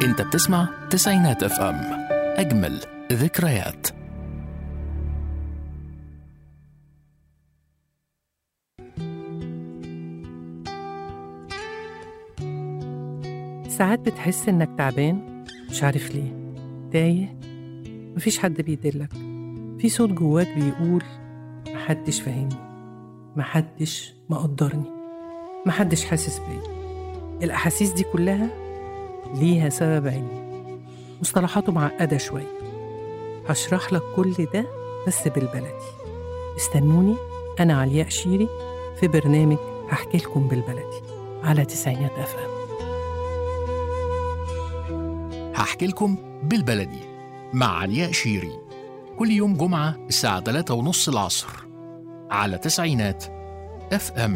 انت بتسمع تسعينات اف ام اجمل ذكريات ساعات بتحس إنك تعبان مش عارف ليه تايه مفيش حد بيدلك في صوت جواك بيقول محدش فاهمني محدش مقدرني محدش حاسس بيا الأحاسيس دي كلها ليها سبب علمي مصطلحاته معقدة شوية هشرح لك كل ده بس بالبلدي استنوني أنا علياء شيري في برنامج هحكي لكم بالبلدي على تسعينات أف أم هحكي لكم بالبلدي مع علياء شيري كل يوم جمعة الساعة 3 ونص العصر على تسعينات اف ام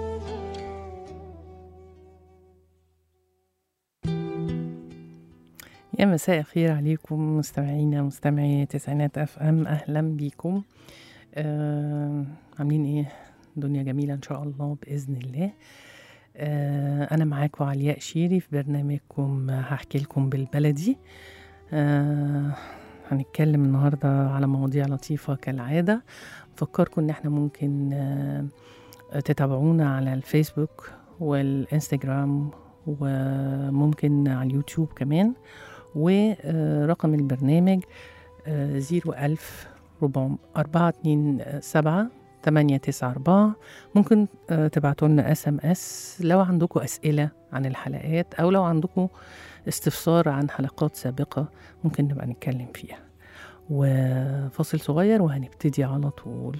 يا مساء الخير عليكم مستمعينا مستمعي تسعينات اف ام اهلا بيكم آه عاملين ايه دنيا جميله ان شاء الله باذن الله آه انا معاكم علياء شيري في برنامجكم هحكي لكم بالبلدي آه هنتكلم النهارده على مواضيع لطيفه كالعاده نفكركم ان احنا ممكن آه تتابعونا على الفيسبوك والانستجرام وممكن على اليوتيوب كمان ورقم البرنامج زيرو ألف أربعة اتنين سبعة تمانية تسعة أربعة ممكن آه، تبعتوا لنا اس ام اس لو عندكم أسئلة عن الحلقات أو لو عندكم استفسار عن حلقات سابقة ممكن نبقى نتكلم فيها وفاصل صغير وهنبتدي على طول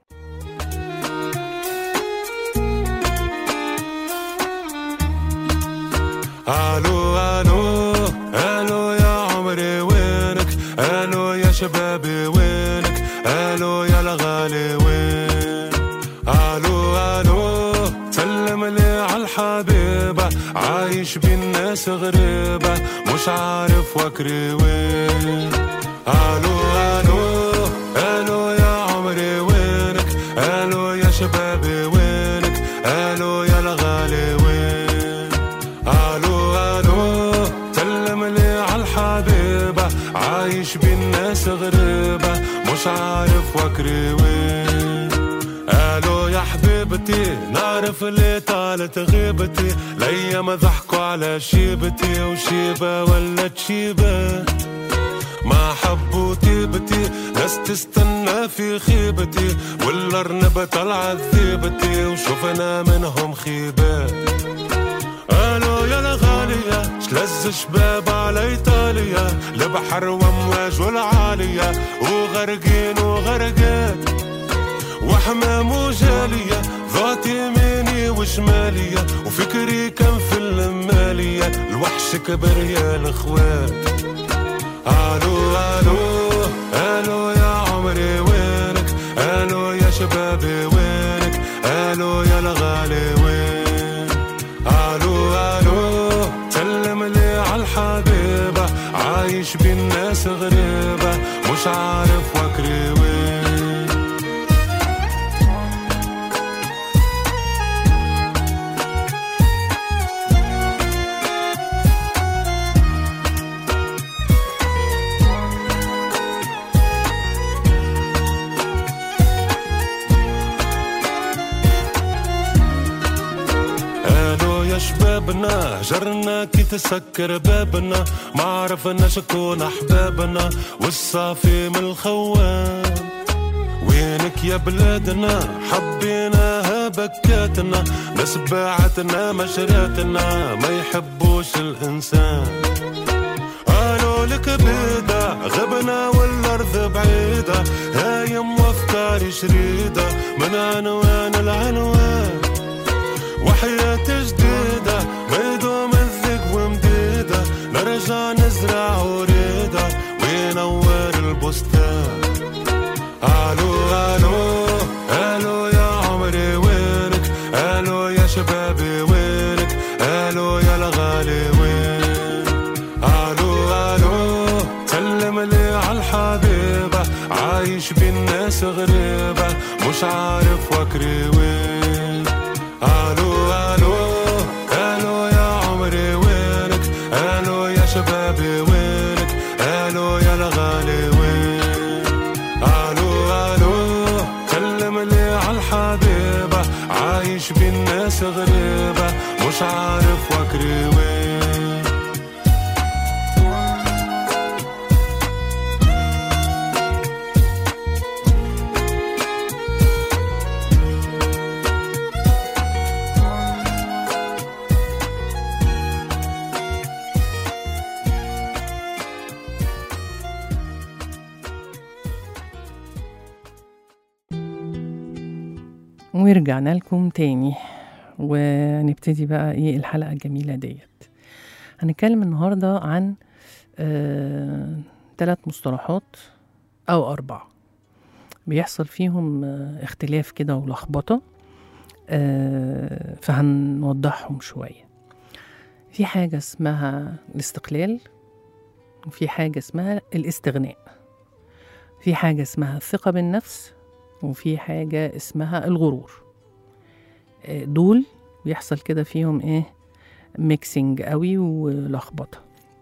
الو الو الو يا عمري وينك الو يا شبابي وينك الو يا الغالي وين الو الو سلم لي عالحبيبة عايش بين ناس غريبة مش عارف وكري وين الو الو الو يا عمري وينك الو يا شبابي وينك الو يا الغالي وين الو الو سلم لي عالحبيبة عايش بين ناس غريبة مش عارف وكري وين الو يا حبيبتي نعرف اللي طالت غيبتي الايام ضحكوا على شيبتي وشيبة ولت شيبة ما حبوا طيبتي ناس تستنى في خيبتي والارنبة طلعت ذيبتي وشوفنا منهم خيبات الو يا الغالية شلز شباب على ايطاليا البحر وامواج والعالية وغرقين وغرقات وحمام وجالية ذات يميني وشمالية وفكري كان في المالية الوحش كبر يا الاخوات الو الو الو يا عمري وينك الو يا شبابي وينك الو يا الغالي وين الو الو سلم لي عالحبيبة عايش بين ناس غريبة مش عارف وكري وين الو يا شبابنا جرنا كي تسكر بابنا ما عرفنا شكون احبابنا والصافي من الخوان وينك يا بلادنا حبيناها بكاتنا ناس باعتنا مشراتنا ما يحبوش الانسان قالوا لك بيدا غبنا والارض بعيدة هايم وافكاري شريدة من عنوان العنوان وحياة جديدة بيضو مزق ومديدة نرجع نزرع وريدة وينور البستان الو الو الو يا عمري وينك الو يا شبابي وينك الو يا الغالي وين الو الو سلم لي عالحبيبة عايش بين ناس غريبة مش عارف وكري وين الو الو الو يا عمري وينك الو يا شبابي بس غريبة مش عارف وكري وين ورجعنا لكم تاني ونبتدي بقى ايه الحلقة الجميلة ديت هنتكلم النهاردة عن آه، ثلاث مصطلحات أو أربعة بيحصل فيهم آه، اختلاف كده ولخبطة آه، فهنوضحهم شوية في حاجة اسمها الاستقلال وفي حاجة اسمها الاستغناء في حاجة اسمها الثقة بالنفس وفي حاجة اسمها الغرور آه، دول بيحصل كده فيهم ايه ميكسينج قوي ولخبطة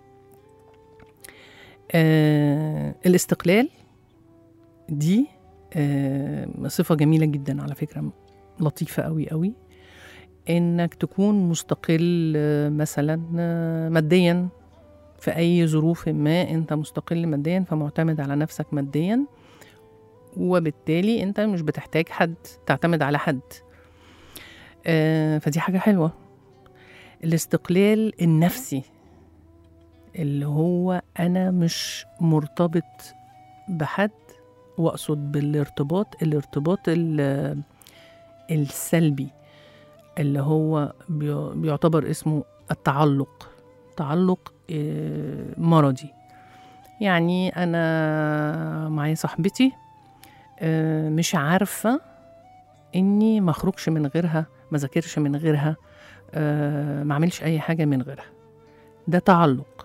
آه الاستقلال دي آه صفة جميلة جدا على فكرة لطيفة قوي قوي انك تكون مستقل آه، مثلا آه، ماديا في اي ظروف ما انت مستقل ماديا فمعتمد على نفسك ماديا وبالتالي انت مش بتحتاج حد تعتمد على حد آه، فدي حاجة حلوة الاستقلال النفسي اللي هو أنا مش مرتبط بحد وأقصد بالارتباط الارتباط ال- السلبي اللي هو بي- بيعتبر اسمه التعلق تعلق آه، مرضي يعني أنا معايا صاحبتي آه، مش عارفة إني ما أخرجش من غيرها ما ذاكرش من غيرها آه، ما أعملش أي حاجة من غيرها ده تعلق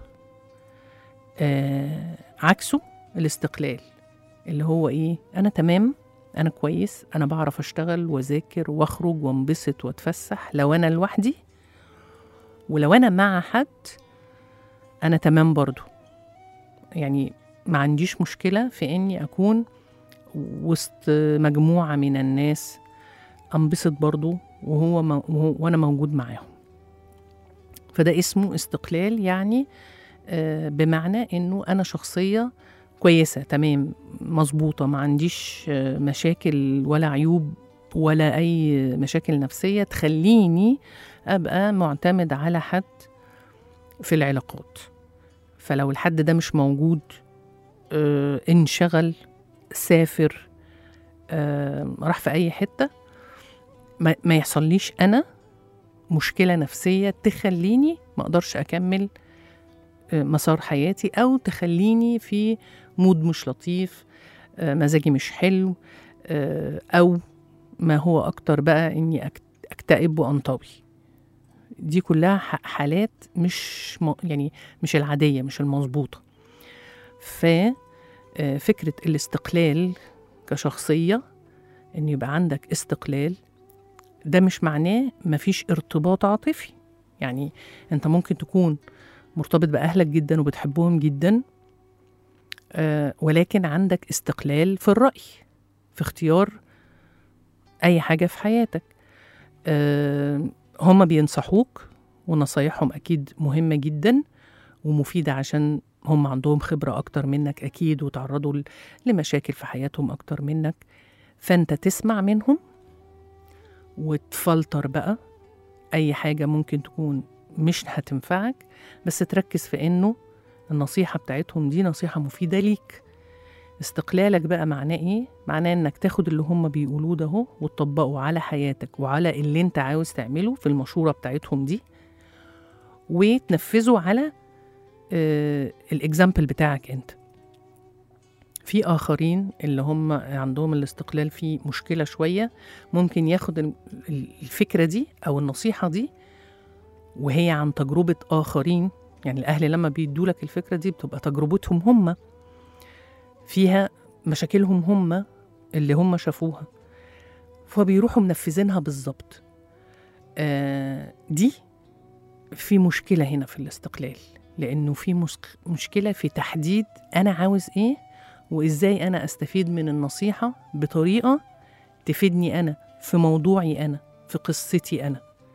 آه، عكسه الاستقلال اللي هو إيه أنا تمام أنا كويس أنا بعرف أشتغل وأذاكر وأخرج وأنبسط وأتفسح لو أنا لوحدي ولو أنا مع حد أنا تمام برضو يعني ما عنديش مشكلة في إني أكون وسط مجموعة من الناس أنبسط برضو وهو, مو وهو وأنا موجود معاهم فده اسمه استقلال يعني آه، بمعنى إنه أنا شخصية كويسة تمام مظبوطة ما عنديش آه، مشاكل ولا عيوب ولا أي مشاكل نفسية تخليني أبقى معتمد على حد في العلاقات فلو الحد ده مش موجود آه، انشغل سافر آه، راح في اي حته ما, ما يحصليش انا مشكله نفسيه تخليني ما اقدرش اكمل آه، مسار حياتي او تخليني في مود مش لطيف آه، مزاجي مش حلو آه، او ما هو اكتر بقى اني أك- اكتئب وانطوي دي كلها ح- حالات مش م- يعني مش العاديه مش المظبوطه ف آه، فكرة الاستقلال كشخصية إن يبقى عندك استقلال ده مش معناه مفيش ارتباط عاطفي يعني أنت ممكن تكون مرتبط بأهلك جدا وبتحبهم جدا آه، ولكن عندك استقلال في الرأي في اختيار أي حاجة في حياتك آه، هما بينصحوك ونصايحهم أكيد مهمة جدا ومفيدة عشان هم عندهم خبرة أكتر منك أكيد وتعرضوا ل- لمشاكل في حياتهم أكتر منك فأنت تسمع منهم وتفلتر بقى أي حاجة ممكن تكون مش هتنفعك بس تركز في إنه النصيحة بتاعتهم دي نصيحة مفيدة ليك استقلالك بقى معناه إيه؟ معناه إنك تاخد اللي هم بيقولوه ده هو وتطبقه على حياتك وعلى اللي أنت عاوز تعمله في المشورة بتاعتهم دي وتنفذه على الاكزامبل بتاعك انت في اخرين اللي هم عندهم الاستقلال فيه مشكله شويه ممكن ياخد ال- ال- الفكره دي او النصيحه دي وهي عن تجربه اخرين يعني الاهل لما بيدوا لك الفكره دي بتبقى تجربتهم هم فيها مشاكلهم هم اللي هم شافوها فبيروحوا منفذينها بالظبط آه دي في مشكله هنا في الاستقلال لانه في مسك- مشكله في تحديد انا عاوز ايه وازاي انا استفيد من النصيحه بطريقه تفيدني انا في موضوعي انا في قصتي انا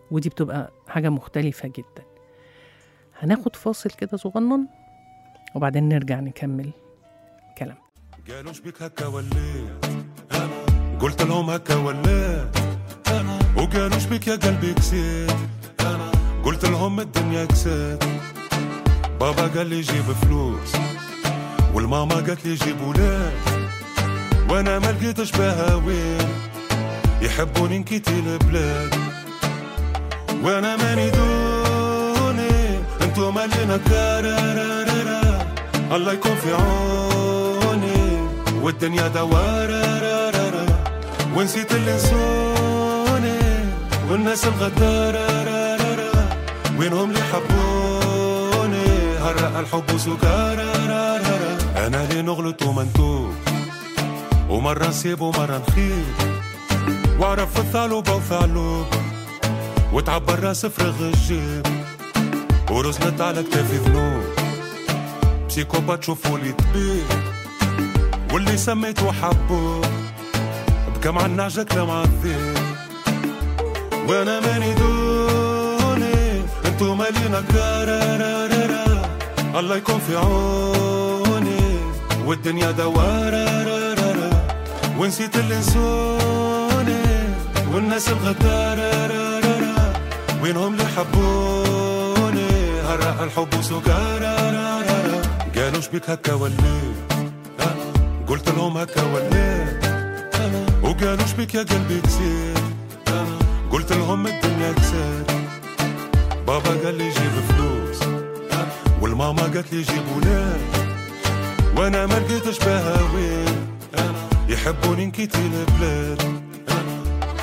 ودي بتبقى حاجة مختلفة جدا هناخد فاصل كده صغنن وبعدين نرجع نكمل كلام قالوا بيك هكا وليت انا قلت لهم هكا وليت انا وقالوا بيك يا قلبي كسيت انا قلت لهم الدنيا كسيت بابا قال لي جيب فلوس والماما قالت لي جيب ولاد وانا ما لقيتش بها وين يحبوني نكيتي البلاد وانا ماني دوني انتو مالينا كارارارارا الله يكون في عوني والدنيا دوارارارارا ونسيت اللي نسوني والناس الغدارارارارا وينهم اللي حبوني هرق الحب سكارارارارا انا اللي نغلط ومنتوب ومرة نسيب ومرة نخيب واعرف في الثعلب وثعلب وتعبر راس فرغ الجيب ورزنت على كتافي ذنوب بسيكوبات شوفوا لي طبيب واللي سميته حبه بكى مع النعجة كلام عالذيب وانا ماني دوني انتو مالينا كارارارارا الله يكون في عوني والدنيا دوارارارارا ونسيت اللي نسوني والناس الغدارارارارا وينهم اللي حبوني هرق الحب سكارارارارا قالوا شبيك هكا وليت أنا قلت لهم هكا وليت أنا وقالوا شبيك يا قلبي كسير أنا قلت لهم الدنيا كسير بابا قال لي جيب فلوس أنا والماما قالت لي جيب ولاد وانا ما لقيتش بها وين انا يحبوني نكيتي البلاد انا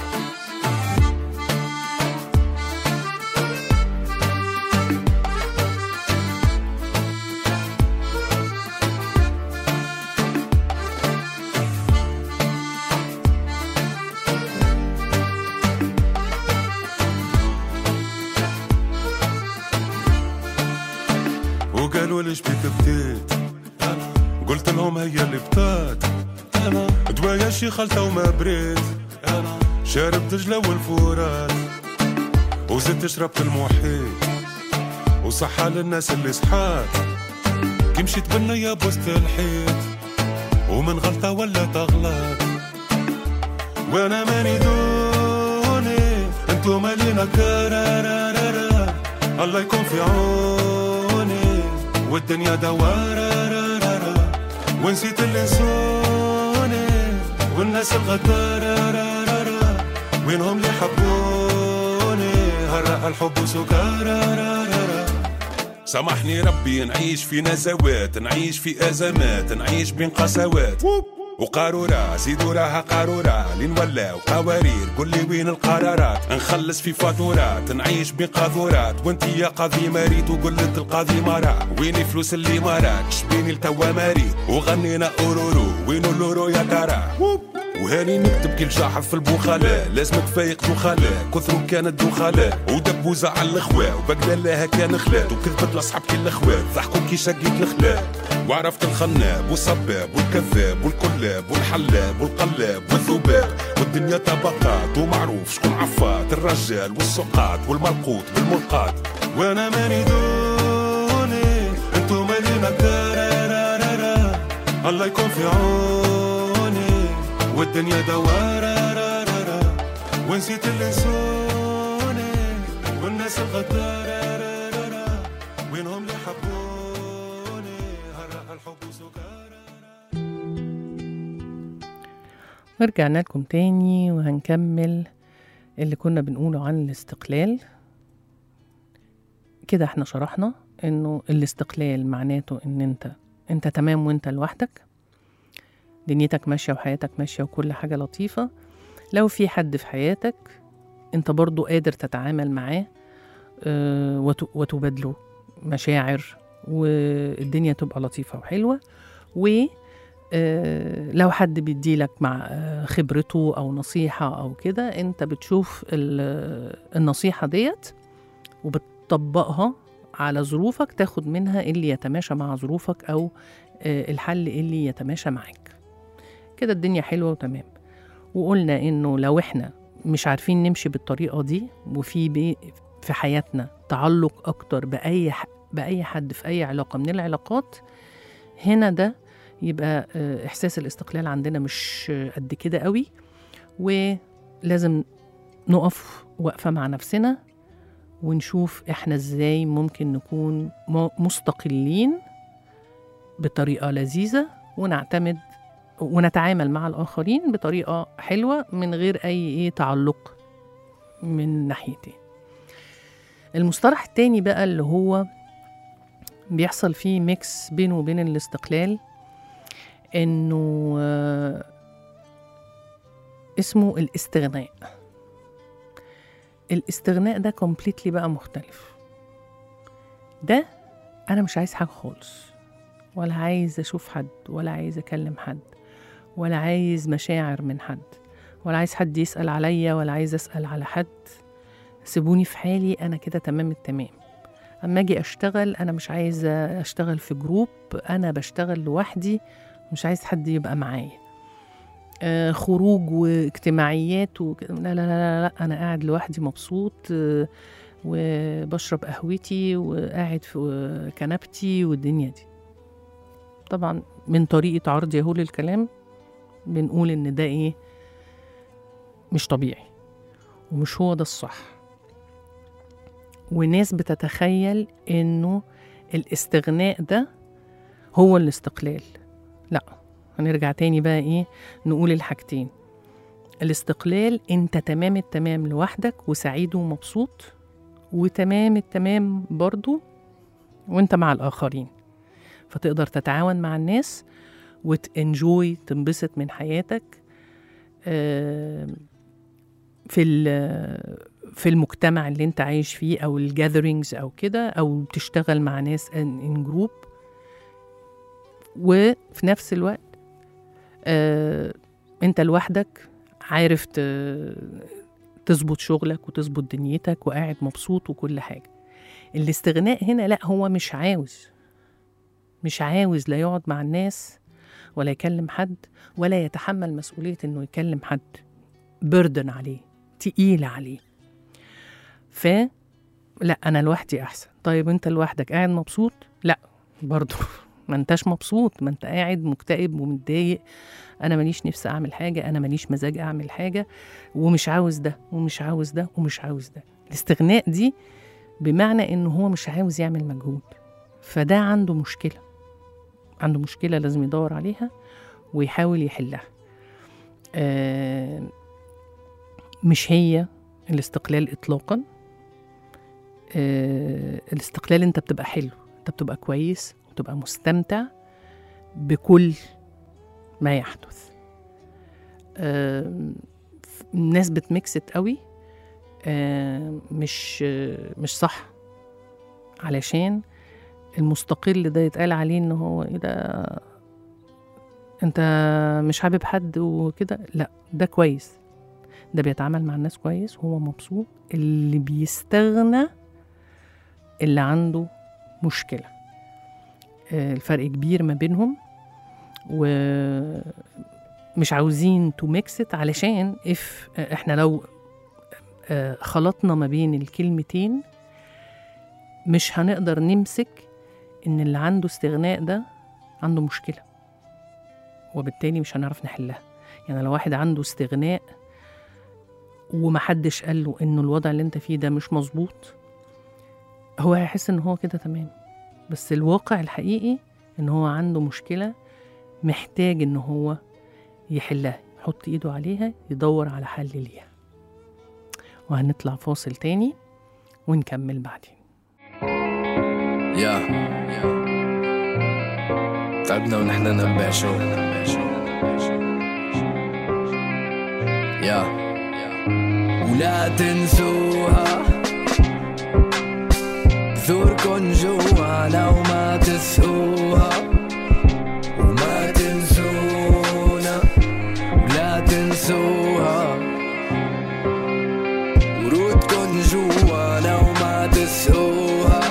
وقالوا ليش بيك بديت انا قلت لهم هي اللي بتات انا دوايا شي خلطة وما بريت انا شارب دجلة والفورات وزدت شربت المحيط وصحة للناس اللي صحات كي مشيت بالنية بوسط الحيط ومن غلطة ولا تغلط وانا ماني دوني انتو مالينا كارارارارا الله يكون في عوني والدنيا دوارارارارا ونسيت اللي نسوني والناس الغدارارارارا وينهم اللي حبوني هرق الحب سكارارارارا سامحني ربي نعيش في نزوات نعيش في أزمات نعيش بين قسوات وقارورة زيدوا راها قارورة لين ولاو قوارير قول لي وين القرارات نخلص في فاتورات نعيش بين قاذورات وانت يا قاضي مريت وقلت القاضي مرا وين فلوس اللي مرات شبيني لتوا مريت وغنينا اورورو وين اللورو يا ترى وهاني نكتب كل جاحظ في البخلاء لازم تفايق دخلاء كثروا كانت دخلاء ودبوزة على الاخوة وبقلا لها كان خلات وكذبت لاصحاب كل الاخوات ضحكوا كي شقيت الخلاء وعرفت الخناب والصباب والكذاب والكلاب والحلاب والقلاب والذباب والدنيا طبقات ومعروف شكون عفات الرجال والسقاط والملقوط بالملقات وانا ماني دوني انتو مالينا كارارارارا الله يكون في عوني والدنيا دوارارارارا ونسيت اللي نسوني والناس الغدارارارارا وينهم اللي حبوني هرق الحب سكارى ورجعنا لكم تاني وهنكمل اللي كنا بنقوله عن الاستقلال كده احنا شرحنا انه الاستقلال معناته ان انت انت تمام وانت لوحدك دنيتك ماشية وحياتك ماشية وكل حاجة لطيفة لو في حد في حياتك انت برضو قادر تتعامل معاه آه، وت- وتبادله مشاعر والدنيا تبقى لطيفة وحلوة و آه، لو حد بيديلك مع آه، خبرته أو نصيحة أو كده أنت بتشوف ال- النصيحة ديت وبتطبقها على ظروفك تاخد منها اللي يتماشى مع ظروفك أو آه، الحل اللي يتماشى معاك كده الدنيا حلوة وتمام وقلنا إنه لو إحنا مش عارفين نمشي بالطريقة دي وفي بي في حياتنا تعلق أكتر بأي ح- بأي حد في أي علاقة من العلاقات هنا ده يبقى آه، إحساس الاستقلال عندنا مش آه، قد كده قوي ولازم نقف وقفة مع نفسنا ونشوف إحنا إزاي ممكن نكون م- مستقلين بطريقة لذيذة ونعتمد ونتعامل مع الآخرين بطريقة حلوة من غير أي إيه تعلق من ناحيتين المصطلح التاني بقى اللي هو بيحصل فيه ميكس بينه وبين الاستقلال إنه آه، اسمه الاستغناء الاستغناء ده كومبليتلي بقى مختلف ده أنا مش عايز حاجة خالص ولا عايز أشوف حد ولا عايز أكلم حد ولا عايز مشاعر من حد ولا عايز حد يسأل عليا ولا عايز أسأل على حد سيبوني في حالي أنا كده تمام التمام أما أجي أشتغل أنا مش عايزة أشتغل في جروب أنا بشتغل لوحدي مش عايز حد يبقى معايا آه خروج واجتماعيات وك... لا, لا لا لا لا أنا قاعد لوحدي مبسوط آه وبشرب قهوتي وقاعد في كنبتي والدنيا دي طبعا من طريقة عرض يهو للكلام بنقول إن ده إيه مش طبيعي ومش هو ده الصح وناس بتتخيل إنه الاستغناء ده هو الاستقلال لا هنرجع تاني بقى إيه نقول الحاجتين الاستقلال انت تمام التمام لوحدك وسعيد ومبسوط وتمام التمام برضو وانت مع الآخرين فتقدر تتعاون مع الناس وتنجوي تنبسط من حياتك آه، في ال- في المجتمع اللي انت عايش فيه او الجاذرينجز او كده او بتشتغل مع ناس ان جروب وفي نفس الوقت آه، انت لوحدك عارف ت- تظبط شغلك وتظبط دنيتك وقاعد مبسوط وكل حاجه الاستغناء هنا لا هو مش عاوز مش عاوز لا يقعد مع الناس ولا يكلم حد ولا يتحمل مسؤولية إنه يكلم حد بردن عليه تقيلة عليه ف لا أنا لوحدي أحسن طيب أنت لوحدك قاعد مبسوط لا برضه ما انتش مبسوط ما انت قاعد مكتئب ومتضايق انا ماليش نفس اعمل حاجه انا ماليش مزاج اعمل حاجه ومش عاوز ده ومش عاوز ده ومش عاوز ده الاستغناء دي بمعنى انه هو مش عاوز يعمل مجهود فده عنده مشكله عنده مشكله لازم يدور عليها ويحاول يحلها آه مش هي الاستقلال اطلاقا آه الاستقلال انت بتبقى حلو انت بتبقى كويس وتبقى مستمتع بكل ما يحدث آه الناس بتمكست قوي آه مش آه مش صح علشان المستقل ده يتقال عليه ان هو ايه ده انت مش حابب حد وكده لا ده كويس ده بيتعامل مع الناس كويس وهو مبسوط اللي بيستغنى اللي عنده مشكلة آه، الفرق كبير ما بينهم ومش عاوزين تو ميكست علشان اف احنا لو آه، خلطنا ما بين الكلمتين مش هنقدر نمسك ان اللي عنده استغناء ده عنده مشكلة وبالتالي مش هنعرف نحلها يعني لو واحد عنده استغناء ومحدش قال له انه الوضع اللي انت فيه ده مش مظبوط هو هيحس ان هو كده تمام بس الواقع الحقيقي ان هو عنده مشكلة محتاج ان هو يحلها يحط ايده عليها يدور على حل ليها وهنطلع فاصل تاني ونكمل بعدين يا تعبنا ونحن نبع شو يا ولا تنسوها ثوركن جوا لو ما تسقوها وما تنسونا ولا تنسوها ورودكن جوا لو ما تسقوها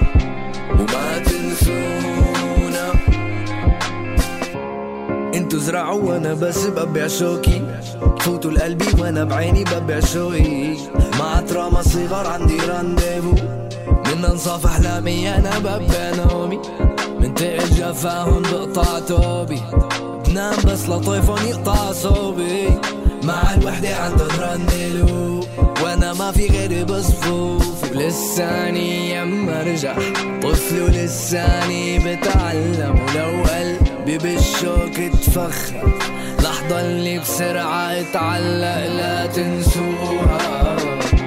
وما تنسونا انتو بزرعه وانا بس ببيع شوكي فوتوا لقلبي وانا بعيني ببيع شوقي مع تراما صغار عندي رانديفو من انصاف احلامي انا ببيع نومي من تقل جفاهم بقطع توبي بنام بس لطيفهم يقطع صوبي مع الوحدة عندهم رانديلو وانا ما في غيري بصفوف ولساني يما رجع طفل ولساني بتعلم ولو قلبي بالشوك اتفخر لحظة اللي بسرعة اتعلق لا تنسوها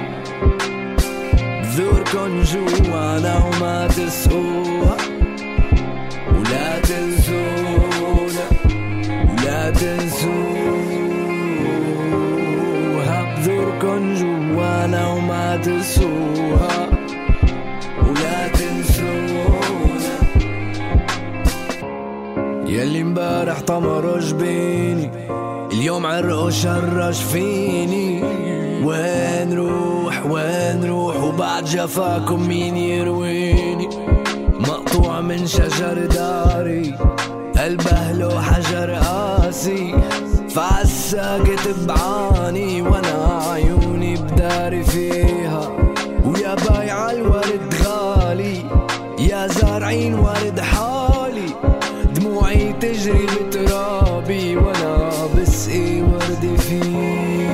بذوركن جوانا وما تسقوها ولا تنسونا ولا تنسوها بذوركن جوانا وما تسوها ولا تنسونا يلي امبارح طمر جبيني اليوم عرقه شرش فيني وين روح وين روح وبعد جفاكم مين يرويني مقطوع من شجر داري قلبه له حجر قاسي فعالساقط بعاني وانا عيوني بداري فيها ويا بايع الورد غالي يا زارعين ورد حالي دموعي تجري بترابي وانا بسقي وردي فيه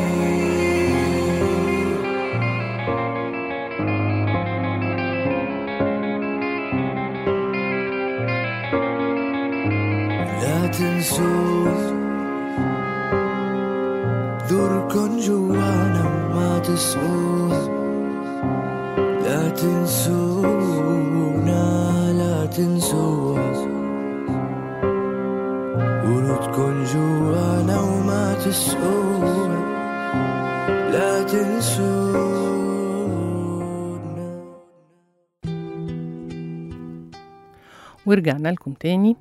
لا تنسوا ذوركن جوانا وما تسقوها لا تنسونا لا تنسوها ورودكن جوانا وما تسقوها لا تنسونا ورجعنا لكم تاني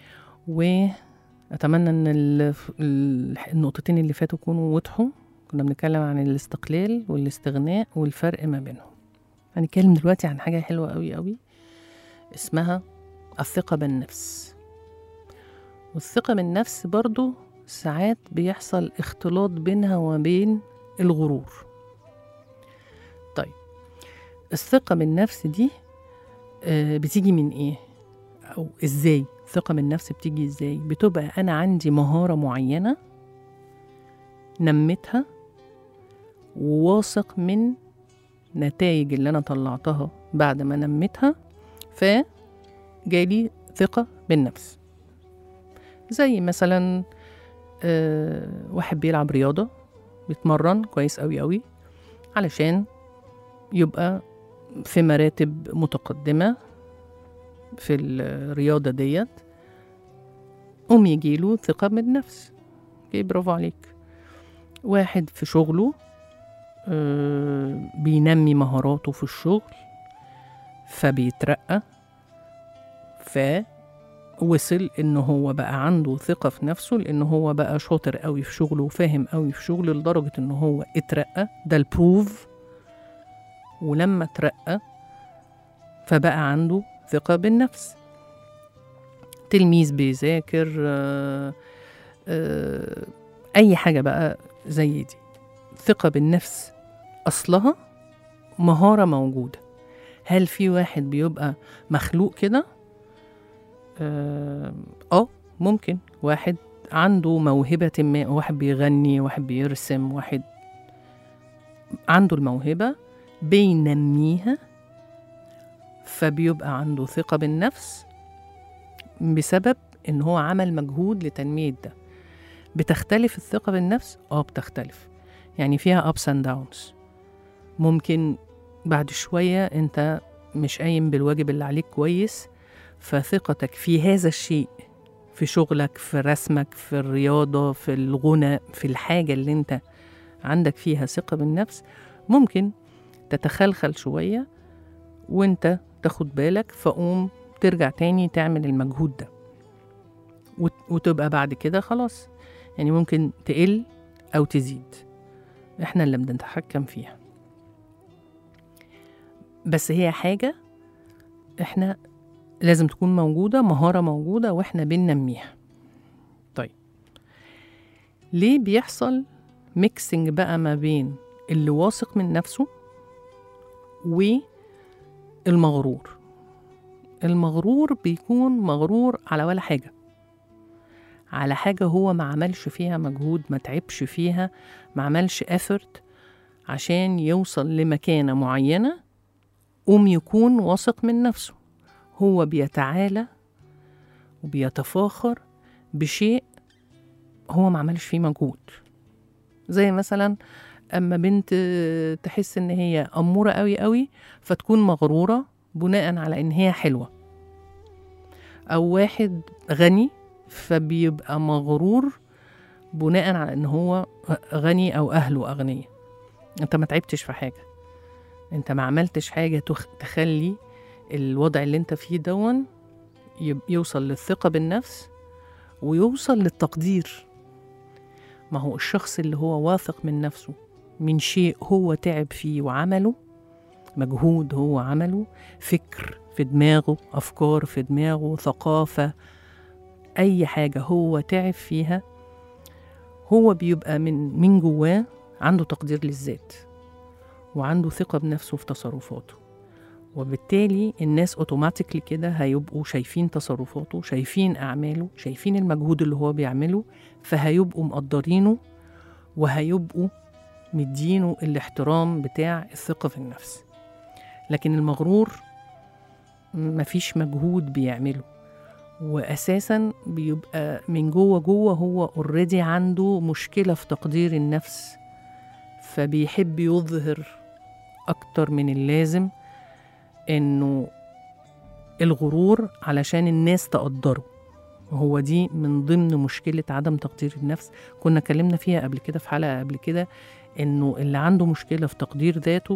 وأتمنى إن ال- ال- النقطتين اللي فاتوا يكونوا وضحوا كنا بنتكلم عن الاستقلال والاستغناء والفرق ما بينهم هنتكلم دلوقتي عن حاجة حلوة قوي قوي اسمها الثقة بالنفس والثقة بالنفس برضو ساعات بيحصل اختلاط بينها وبين الغرور طيب الثقة بالنفس دي آه، بتيجي من ايه او ازاي الثقة بالنفس بتيجي ازاي بتبقى انا عندي مهارة معينة نمتها وواثق من نتائج اللي انا طلعتها بعد ما نمتها فجالي ثقة بالنفس زي مثلا آه، واحد بيلعب رياضة بيتمرن كويس قوي قوي علشان يبقى في مراتب متقدمة في الرياضة ديت قوم يجيله ثقة بالنفس اوكي برافو عليك واحد في شغله آه، بينمي مهاراته في الشغل فبيترقى فوصل ان هو بقى عنده ثقة في نفسه لان هو بقى شاطر قوي في شغله وفاهم قوي في شغله لدرجة ان هو اترقى ده البروف ولما اترقى فبقى عنده ثقة بالنفس تلميذ بيذاكر آه، آه، أي حاجة بقى زي دي ثقة بالنفس أصلها مهارة موجودة هل في واحد بيبقى مخلوق كده؟ آه آه، ممكن واحد عنده موهبة ما واحد بيغني واحد بيرسم واحد عنده الموهبة بينميها فبيبقى عنده ثقة بالنفس بسبب إن هو عمل مجهود لتنمية ده بتختلف الثقة بالنفس؟ آه بتختلف يعني فيها ups and downs ممكن بعد شوية أنت مش قايم بالواجب اللي عليك كويس فثقتك في هذا الشيء في شغلك في رسمك في الرياضة في الغنى في الحاجة اللي أنت عندك فيها ثقة بالنفس ممكن تتخلخل شوية وانت تاخد بالك فقوم ترجع تاني تعمل المجهود ده وت- وتبقى بعد كده خلاص يعني ممكن تقل أو تزيد احنا اللي بنتحكم فيها بس هي حاجة احنا لازم تكون موجودة مهارة موجودة واحنا بننميها طيب ليه بيحصل ميكسنج بقى ما بين اللي واثق من نفسه والمغرور المغرور بيكون مغرور على ولا حاجة على حاجة هو ما عملش فيها مجهود ما تعبش فيها ما عملش effort عشان يوصل لمكانة معينة قوم يكون واثق من نفسه هو بيتعالى وبيتفاخر بشيء هو ما عملش فيه مجهود زي مثلا اما بنت تحس ان هي اموره قوي قوي فتكون مغروره بناء على ان هي حلوه او واحد غني فبيبقى مغرور بناء على ان هو غني او اهله اغنياء انت ما تعبتش في حاجه انت ما عملتش حاجه تخ- تخلي الوضع اللي انت فيه دون يب- يوصل للثقه بالنفس ويوصل للتقدير ما هو الشخص اللي هو واثق من نفسه من شيء هو تعب فيه وعمله مجهود هو عمله فكر في دماغه أفكار في دماغه ثقافة أي حاجة هو تعب فيها هو بيبقى من من جواه عنده تقدير للذات وعنده ثقة بنفسه في تصرفاته وبالتالي الناس اوتوماتيكلي كده هيبقوا شايفين تصرفاته شايفين أعماله شايفين المجهود اللي هو بيعمله فهيبقوا مقدرينه وهيبقوا مدينه الاحترام بتاع الثقة في النفس لكن المغرور مفيش مجهود بيعمله وأساسا بيبقى من جوه جوه هو اوريدي عنده مشكلة في تقدير النفس فبيحب يظهر أكتر من اللازم إنه الغرور علشان الناس تقدره وهو دي من ضمن مشكلة عدم تقدير النفس كنا اتكلمنا فيها قبل كده في حلقة قبل كده إنه اللي عنده مشكلة في تقدير ذاته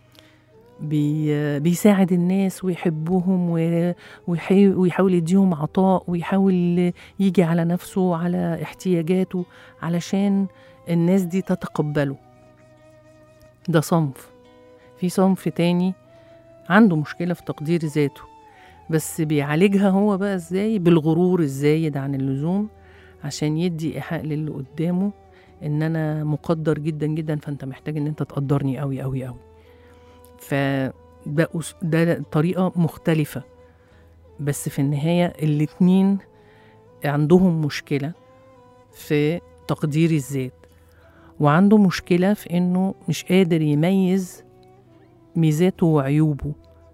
بي بيساعد الناس ويحبهم و- ويحي- ويحاول يديهم عطاء ويحاول يجي على نفسه وعلى احتياجاته علشان الناس دي تتقبله ده صنف في صنف تاني عنده مشكلة في تقدير ذاته بس بيعالجها هو بقى ازاي بالغرور الزايد عن اللزوم عشان يدي إيحاء للي قدامه ان انا مقدر جدا جدا فانت محتاج ان انت تقدرني قوي قوي قوي فده أس- ده طريقة مختلفة بس في النهاية الاتنين عندهم مشكلة في تقدير الذات وعنده مشكلة في إنه مش قادر يميز ميزاته وعيوبه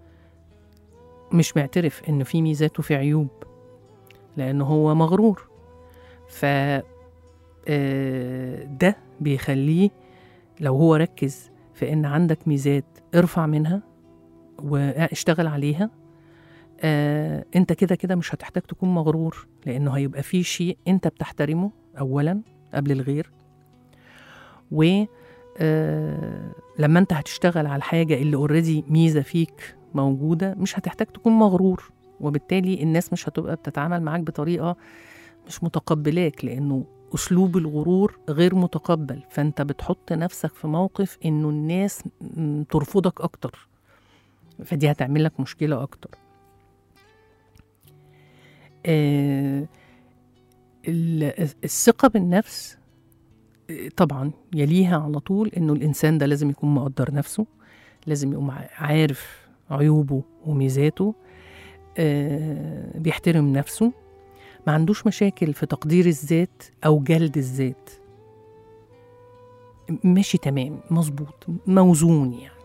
مش معترف إن في ميزات وفي عيوب لأنه هو مغرور ف آه، ده بيخليه لو هو ركز في إن عندك ميزات ارفع منها واشتغل عليها آه، انت كده كده مش هتحتاج تكون مغرور لانه هيبقى في شيء انت بتحترمه اولا قبل الغير و آه، لما انت هتشتغل على الحاجه اللي اوريدي ميزه فيك موجوده مش هتحتاج تكون مغرور وبالتالي الناس مش هتبقى بتتعامل معاك بطريقه مش متقبلاك لانه اسلوب الغرور غير متقبل فانت بتحط نفسك في موقف انه الناس م- ترفضك اكتر فدي هتعمل لك مشكله اكتر آه، ال- الثقه بالنفس آه، طبعا يليها على طول انه الانسان ده لازم يكون مقدر نفسه لازم يكون ع- عارف عيوبه وميزاته آه، بيحترم نفسه ما عندوش مشاكل في تقدير الذات او جلد الذات ماشي تمام مظبوط موزون يعني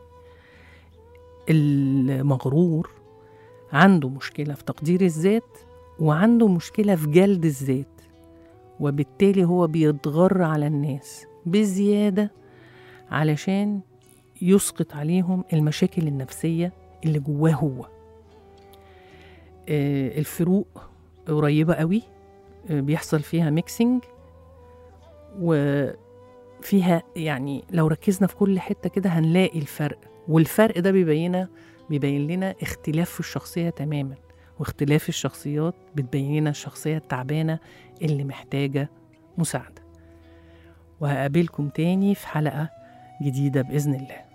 المغرور عنده مشكلة في تقدير الذات وعنده مشكلة في جلد الذات وبالتالي هو بيتغر على الناس بزيادة علشان يسقط عليهم المشاكل النفسية اللي جواه هو آه، الفروق قريبة قوي آه، بيحصل فيها ميكسينج وفيها يعني لو ركزنا في كل حتة كده هنلاقي الفرق والفرق ده بيبينا بيبين لنا اختلاف في الشخصية تماما واختلاف الشخصيات بتبين لنا الشخصية التعبانة اللي محتاجة مساعدة وهقابلكم تاني في حلقة جديدة بإذن الله